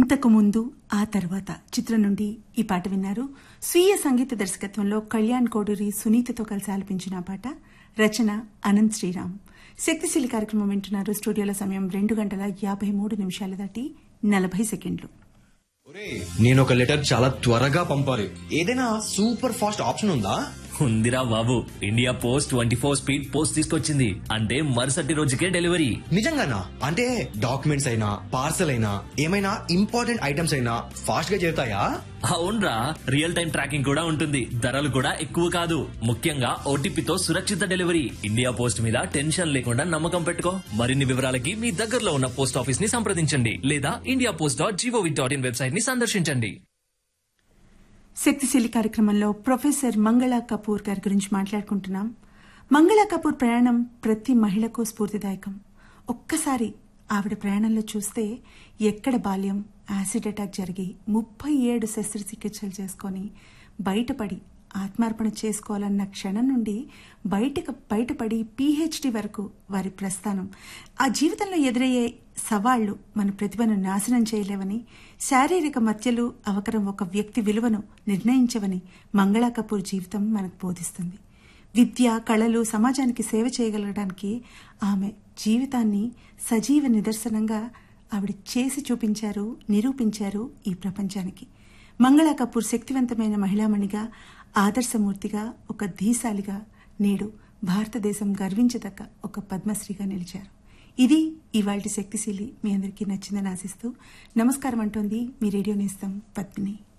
అంతకు ముందు ఆ తర్వాత చిత్రం నుండి ఈ పాట విన్నారు స్వీయ సంగీత దర్శకత్వంలో కళ్యాణ్ కోడూరి సునీతతో కలిసి ఆలపించిన ఆ పాట రచన అనంత్ శ్రీరామ్ శక్తిశీలి కార్యక్రమం వింటున్నారు స్టూడియోల సమయం రెండు గంటల యాభై మూడు నిమిషాలు దాటి నలభై సెకండ్లు నేను ఒక లెటర్ చాలా త్వరగా పంపాలి ఏదైనా సూపర్ ఫాస్ట్ ఆప్షన్ ఉందా ఉందిరా బాబు India post twenty four speed post తీసుకొచ్చింది అంటే మరుసటి రోజుకే డెలివరీ నిజంగానా అంటే డాక్యుమెంట్స్ అయినా పార్సల్ అయినా ఏమైనా ఇంపార్టెంట్ ఐటమ్స్ అయినా ఫాస్ట్ గా చేరుతాయా అవునరా రియల్ టైం ట్రాకింగ్ కూడా ఉంటుంది ధరలు కూడా ఎక్కువ కాదు ముఖ్యంగా ఓటీపీతో సురక్షిత డెలివరీ ఇండియా పోస్ట్ మీద టెన్షన్ లేకుండా నమ్మకం పెట్టుకో మరిన్ని వివరాలకి మీ దగ్గరలో ఉన్న పోస్ట్ ఆఫీస్ ని సంప్రదించండి లేదా India post dot gov dot in website ని సందర్శించండి శక్తిశీలి కార్యక్రమంలో ప్రొఫెసర్ మంగళా కపూర్ గారి గురించి మాట్లాడుకుంటున్నాం మంగళా కపూర్ ప్రయాణం ప్రతి మహిళకు స్ఫూర్తిదాయకం ఒక్కసారి ఆవిడ ప్రయాణంలో చూస్తే ఎక్కడ బాల్యం యాసిడ్ అటాక్ జరిగి ముప్పై ఏడు శస్త్రచికిత్సలు చేసుకొని బయటపడి ఆత్మార్పణ చేసుకోవాలన్న క్షణం నుండి బయటకు బయటపడి పీహెచ్డీ వరకు వారి ప్రస్థానం ఆ జీవితంలో ఎదురయ్యే సవాళ్లు మన ప్రతిభను నాశనం చేయలేవని శారీరక మధ్యలు అవకరం ఒక వ్యక్తి విలువను నిర్ణయించవని మంగళా కపూర్ జీవితం మనకు బోధిస్తుంది విద్య కళలు సమాజానికి సేవ చేయగలగడానికి ఆమె జీవితాన్ని సజీవ నిదర్శనంగా ఆవిడ చేసి చూపించారు నిరూపించారు ఈ ప్రపంచానికి మంగళా కపూర్ శక్తివంతమైన మహిళామణిగా ఆదర్శమూర్తిగా ఒక ధీశాలిగా నేడు భారతదేశం గర్వించదగ్గ ఒక పద్మశ్రీగా నిలిచారు ఇది ఇవాళ శక్తిశీలి మీ అందరికీ నచ్చిందని ఆశిస్తూ నమస్కారం అంటోంది మీ రేడియో నేస్తం పద్మిని